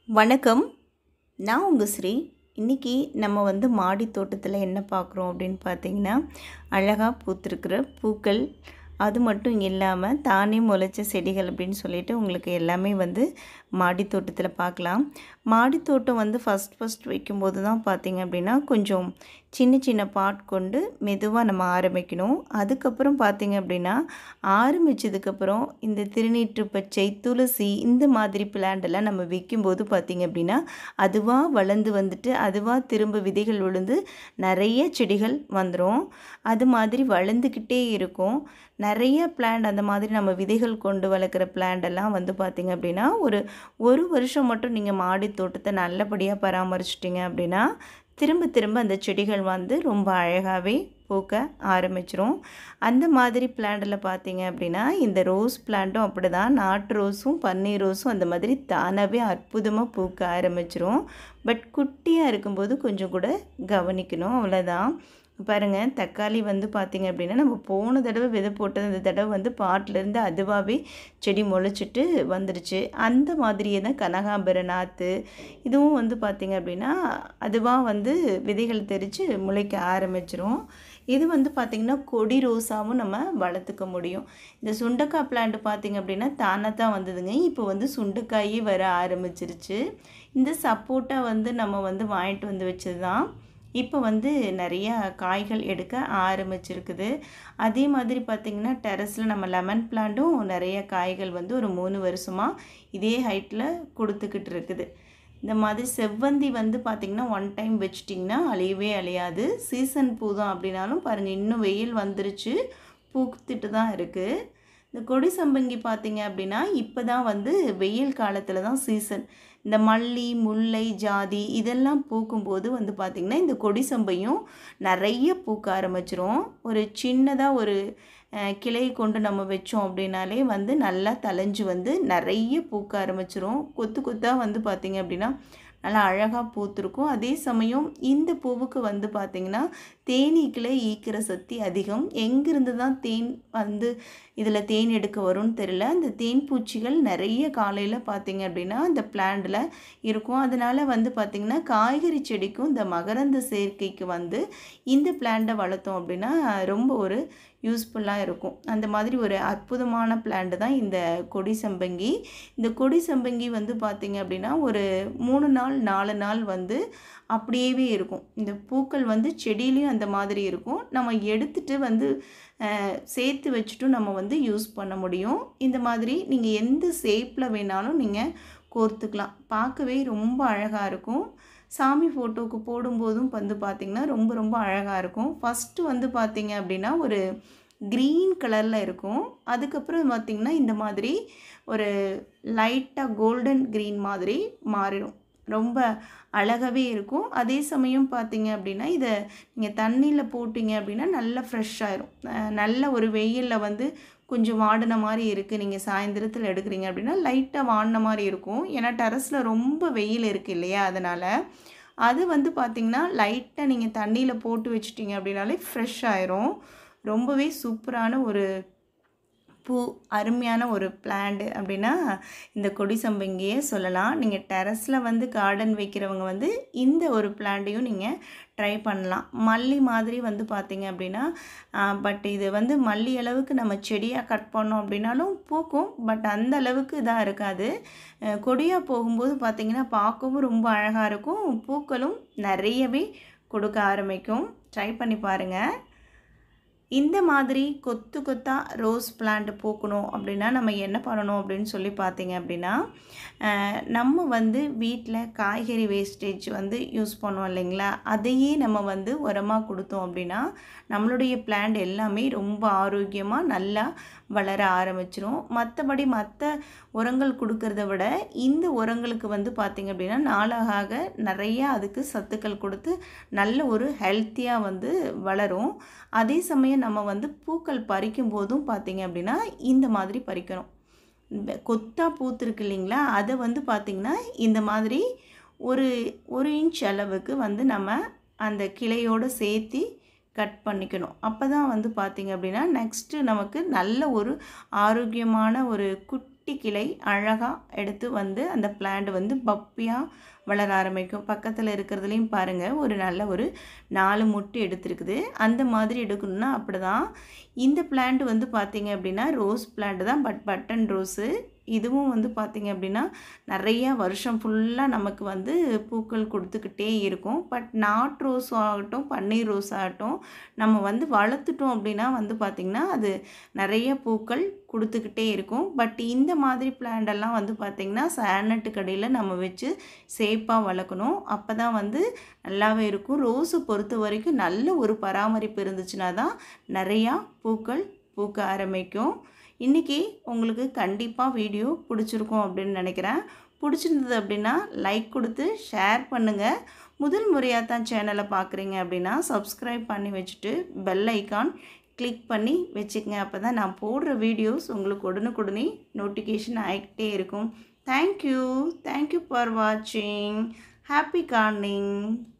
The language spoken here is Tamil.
வணக்கம் நான் உங்கள் ஸ்ரீ இன்றைக்கி நம்ம வந்து மாடி தோட்டத்தில் என்ன பார்க்குறோம் அப்படின்னு பார்த்தீங்கன்னா அழகாக பூத்திருக்கிற பூக்கள் அது மட்டும் இல்லாமல் தானே முளைச்ச செடிகள் அப்படின்னு சொல்லிட்டு உங்களுக்கு எல்லாமே வந்து மாடி தோட்டத்தில் பார்க்கலாம் மாடி தோட்டம் வந்து ஃபஸ்ட் ஃபஸ்ட் வைக்கும்போது தான் பார்த்தீங்க அப்படின்னா கொஞ்சம் சின்ன சின்ன பாட் கொண்டு மெதுவாக நம்ம ஆரம்பிக்கணும் அதுக்கப்புறம் பார்த்தீங்க அப்படின்னா ஆரம்பித்ததுக்கப்புறம் இந்த திருநீற்று பச்சை துளசி இந்த மாதிரி plant எல்லாம் நம்ம வைக்கும்போது பார்த்தீங்க அப்படின்னா அதுவாக வளர்ந்து வந்துட்டு அதுவாக திரும்ப விதைகள் விழுந்து நிறைய செடிகள் வந்துடும் அது மாதிரி வளர்ந்துக்கிட்டே இருக்கும் நிறைய பிளான்ட் அந்த மாதிரி நம்ம விதைகள் கொண்டு வளர்க்குற plant எல்லாம் வந்து பார்த்திங்க அப்படின்னா ஒரு ஒரு வருஷம் மட்டும் நீங்கள் மாடி தோட்டத்தை நல்லபடியாக பராமரிச்சிட்டிங்க அப்படின்னா திரும்ப திரும்ப அந்த செடிகள் வந்து ரொம்ப அழகாகவே பூக்க ஆரம்பிச்சிரும் அந்த மாதிரி பிளான்ட்டில் பார்த்தீங்க அப்படின்னா இந்த ரோஸ் பிளான்ட்டும் அப்படி தான் நாட்டு ரோஸும் பன்னீர் ரோஸும் அந்த மாதிரி தானாகவே அற்புதமாக பூக்க ஆரம்பிச்சிரும் பட் குட்டியாக இருக்கும்போது கொஞ்சம் கூட கவனிக்கணும் அவ்வளோதான் பாருங்கள் தக்காளி வந்து பார்த்திங்க அப்படின்னா நம்ம போன தடவை விதை போட்டது இந்த தடவை வந்து பாட்டிலேருந்து அதுவாகவே செடி முளைச்சிட்டு வந்துடுச்சு அந்த மாதிரியே தான் கனகாம்பர நாற்று இதுவும் வந்து பார்த்திங்க அப்படின்னா அதுவாக வந்து விதைகள் தெரித்து முளைக்க ஆரம்பிச்சிரும் இது வந்து பார்த்திங்கன்னா கொடி ரோஸாவும் நம்ம வளர்த்துக்க முடியும் இந்த சுண்டக்காய் பிளான்ட் பார்த்திங்க அப்படின்னா தானாக தான் வந்ததுங்க இப்போ வந்து சுண்டைக்காயே வர ஆரம்பிச்சிருச்சு இந்த சப்போட்டா வந்து நம்ம வந்து வாங்கிட்டு வந்து வச்சது தான் இப்போ வந்து நிறைய காய்கள் எடுக்க ஆரம்பிச்சிருக்குது அதே மாதிரி பார்த்திங்கன்னா டெரஸில் நம்ம லெமன் பிளான்ட்டும் நிறைய காய்கள் வந்து ஒரு மூணு வருஷமாக இதே ஹைட்டில் கொடுத்துக்கிட்டு இருக்குது இந்த மாதிரி செவ்வந்தி வந்து பார்த்திங்கன்னா ஒன் டைம் வச்சிட்டிங்கன்னா அழியவே அழியாது சீசன் பூ தான் அப்படின்னாலும் பாருங்கள் இன்னும் வெயில் வந்துருச்சு பூத்துட்டு தான் இருக்குது இந்த கொடி சம்பங்கி பார்த்தீங்க அப்படின்னா இப்போ தான் வந்து வெயில் காலத்தில் தான் சீசன் இந்த மல்லி முல்லை ஜாதி இதெல்லாம் பூக்கும்போது வந்து பார்த்திங்கன்னா இந்த கொடி சம்பையும் நிறைய பூக்க ஆரம்பிச்சிரும் ஒரு சின்னதாக ஒரு அஹ், கிளையை கொண்டு நம்ம வச்சோம் அப்படின்னாலே வந்து நல்லா தளைஞ்சு வந்து நிறைய பூக்க ஆரம்பிச்சிரும் கொத்து கொத்தாக வந்து பார்த்திங்க அப்படின்னா நல்லா அழகாக பூத்திருக்கும் அதே சமயம் இந்த பூவுக்கு வந்து பார்த்திங்கன்னா தேனீக்களை ஈக்கிற சக்தி அதிகம் எங்கிருந்து தான் தேன் வந்து இதில் தேன் எடுக்க வரும்னு தெரியல அந்த தேன் பூச்சிகள் நிறைய காலையில் பார்த்தீங்க அப்படின்னா இந்த பிளான்ட்டில் இருக்கும் அதனால் வந்து பார்த்திங்கன்னா காய்கறி செடிக்கும் இந்த மகரந்த சேர்க்கைக்கு வந்து இந்த பிளான்ட்டை வளர்த்தோம் அப்படின்னா ரொம்ப ஒரு யூஸ்ஃபுல்லாக இருக்கும் அந்த மாதிரி ஒரு அற்புதமான பிளான்ட் தான் இந்த கொடி சம்பங்கி இந்த கொடி சம்பங்கி வந்து பார்த்திங்க அப்படின்னா ஒரு மூணு நாள் நாலு நாள் வந்து அப்படியே இருக்கும் இந்த பூக்கள் வந்து செடியிலையும் அந்த மாதிரி இருக்கும் நம்ம எடுத்துட்டு வந்து அஹ், சேர்த்து வச்சுட்டும் நம்ம வந்து யூஸ் பண்ண முடியும் இந்த மாதிரி நீங்கள் எந்த ஷேப்பில் வேணாலும் நீங்கள் கோர்த்துக்கலாம் பார்க்கவே ரொம்ப அழகாக இருக்கும் சாமி ஃபோட்டோவுக்கு போடும்போதும் வந்து பார்த்திங்கன்னா ரொம்ப ரொம்ப அழகாக இருக்கும் ஃபஸ்ட்டு வந்து பார்த்திங்க அப்படின்னா ஒரு க்ரீன் கலரில் இருக்கும் அதுக்கப்புறம் பார்த்திங்கன்னா இந்த மாதிரி ஒரு லைட்டாக கோல்டன் க்ரீன் மாதிரி மாறிடும் ரொம்ப அழகாகவே இருக்கும் அதே சமயம் பார்த்தீங்க அப்படின்னா இதை நீங்கள் தண்ணியில் போட்டிங்க அப்படின்னா நல்லா ஃப்ரெஷ் ஆயிரும் அஹ் நல்ல ஒரு வெயிலில் வந்து கொஞ்சம் வாடின மாதிரி இருக்குது நீங்கள் சாயந்தரத்தில் எடுக்கிறீங்க அப்படின்னா லைட்டாக வாடின மாதிரி இருக்கும் ஏன்னா டெரஸில் ரொம்ப வெயில் இருக்குது இல்லையா அதனால் அது வந்து பார்த்திங்கன்னா லைட்டாக நீங்கள் தண்ணியில் போட்டு வச்சிட்டிங்க அப்படின்னாலே ஃப்ரெஷ் ஆயிரும் ரொம்பவே சூப்பரான ஒரு பூ அருமையான ஒரு பிளான்ட் அப்படின்னா இந்த கொடி சம்பங்கியை சொல்லலாம் நீங்கள் டெரஸில் வந்து கார்டன் வைக்கிறவங்க வந்து இந்த ஒரு பிளான்ட்டையும் நீங்கள் ட்ரை பண்ணலாம் மல்லி மாதிரி வந்து பார்த்தீங்க அப்படின்னா பட் இது வந்து மல்லி அளவுக்கு நம்ம செடியாக கட் பண்ணோம் அப்படின்னாலும் பூக்கும் பட் அந்த அளவுக்கு இதாக இருக்காது அஹ் கொடியாக போகும்போது பார்த்திங்கன்னா பார்க்கவும் ரொம்ப அழகாக இருக்கும் பூக்களும் நிறையவே கொடுக்க ஆரம்பிக்கும் ட்ரை பண்ணி பாருங்கள் இந்த மாதிரி கொத்து கொத்தா ரோஸ் பிளான்ட் பூக்கணும் அப்படின்னா நம்ம என்ன பண்ணணும் அப்படின்னு சொல்லி பார்த்தீங்க அப்படின்னா அஹ், நம்ம வந்து வீட்டில் காய்கறி வேஸ்டேஜ் வந்து யூஸ் பண்ணுவோம் இல்லைங்களா அதையே நம்ம வந்து உரமாக கொடுத்தோம் அப்படின்னா நம்மளுடைய பிளான்ட் எல்லாமே ரொம்ப ஆரோக்கியமாக நல்லா வளர ஆரம்பிச்சிரும் மற்றபடி மற்ற உரங்கள் கொடுக்கறத விட இந்த உரங்களுக்கு வந்து பார்த்திங்க அப்படின்னா நாளாக நிறையா அதுக்கு சத்துக்கள் கொடுத்து நல்ல ஒரு ஹெல்த்தியாக வந்து வளரும் அதே சமயம் நம்ம வந்து பூக்கள் பறிக்கும் போதும் பார்த்திங்க அப்படின்னா இந்த மாதிரி பறிக்கணும் இந்த கொத்தா பூத்திருக்கு இல்லைங்களா அதை வந்து பார்த்திங்கன்னா இந்த மாதிரி ஒரு ஒரு இன்ச் அளவுக்கு வந்து நம்ம அந்த கிளையோடு சேர்த்து கட் பண்ணிக்கணும் அப்போ தான் வந்து பார்த்திங்க அப்படின்னா நெக்ஸ்ட்டு நமக்கு நல்ல ஒரு ஆரோக்கியமான ஒரு குட்டி குட்டி கிளை அழகாக எடுத்து வந்து அந்த பிளான்ட் வந்து பப்பியாக வளர ஆரம்பிக்கும் பக்கத்தில் இருக்கிறதுலையும் பாருங்கள் ஒரு நல்ல ஒரு நாலு முட்டு எடுத்துருக்குது அந்த மாதிரி எடுக்கணும்னா அப்படி தான் இந்த பிளான்ட் வந்து பார்த்திங்க அப்படின்னா ரோஸ் பிளான்ட் தான் பட் பட்டன் ரோஸு இதுவும் வந்து பார்த்திங்க அப்படின்னா நிறையா வருஷம் ஃபுல்லாக நமக்கு வந்து பூக்கள் கொடுத்துக்கிட்டே இருக்கும் பட் நாட் ரோஸ் ஆகட்டும் பன்னீர் ரோஸ் ஆகட்டும் நம்ம வந்து வளர்த்துட்டோம் அப்படின்னா வந்து பார்த்திங்கன்னா அது நிறைய பூக்கள் கொடுத்துக்கிட்டே இருக்கும் பட் இந்த மாதிரி plant எல்லாம் வந்து பார்த்திங்கன்னா சானட்டு கடையில் நம்ம வச்சு சேஃபாக வளர்க்கணும் அப்போ தான் வந்து நல்லாவே இருக்கும் ரோஸு பொறுத்த வரைக்கும் நல்ல ஒரு பராமரிப்பு இருந்துச்சுன்னா தான் நிறையா பூக்கள் பூக்க ஆரம்பிக்கும் இன்றைக்கி உங்களுக்கு கண்டிப்பாக வீடியோ பிடிச்சிருக்கும் அப்படின்னு நினைக்கிறேன் பிடிச்சிருந்தது அப்படின்னா லைக் கொடுத்து ஷேர் பண்ணுங்கள் முதல் முறையாக தான் சேனலை பார்க்குறீங்க அப்படின்னா சப்ஸ்கிரைப் பண்ணி வச்சுட்டு பெல் ஐக்கான் கிளிக் பண்ணி வச்சுக்கங்க அப்போ தான் நான் போடுற வீடியோஸ் உங்களுக்கு உடனுக்குடனே நோட்டிஃபிகேஷன் ஆகிக்கிட்டே இருக்கும் தேங்க்யூ தேங்க்யூ ஃபார் வாட்சிங் ஹாப்பி கார்னிங்